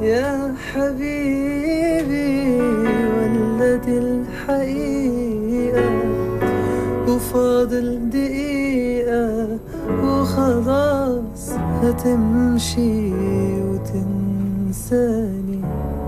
يا حبيبي ولا دي الحقيقة وفاضل دقيقة وخلاص هتمشي وتنساني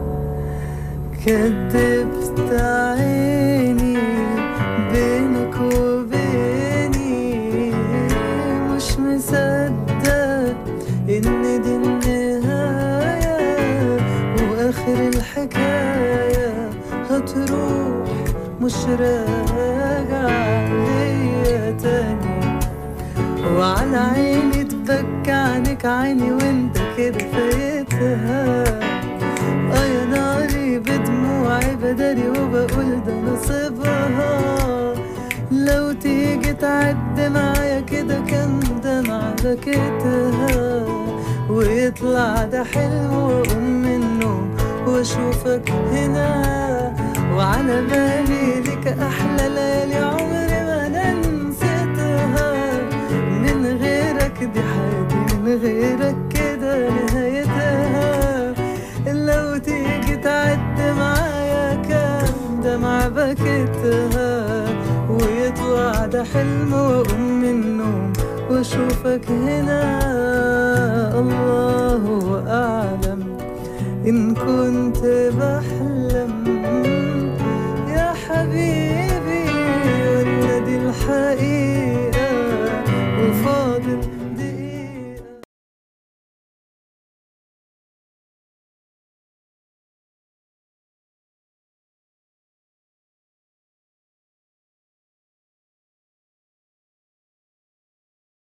كدبت عيني بينك وبيني مش مصدق ان دي النهاية واخر الحكاية هتروح مش راجع ليا تاني وعلى عيني تبكى عنك عيني وانت كده فايتها اه يا ناري بدموعي بداري وبقول ده نصيبها لو تيجي تعد معايا كده كام دمعة بكيتها ويطلع ده حلم واقوم من النوم واشوفك هنا وعلى بالي لك احلى ليالي عمري ما انا نسيتها من غيرك دي حياتي من غيرك كده نهايتها لو تيجي تعد معايا كام دمعة بكيتها ويطلع ده حلم واقوم من النوم واشوفك هنا الله اعلم ان كنت بحلم يا حبيبي ولا دي الحقيقة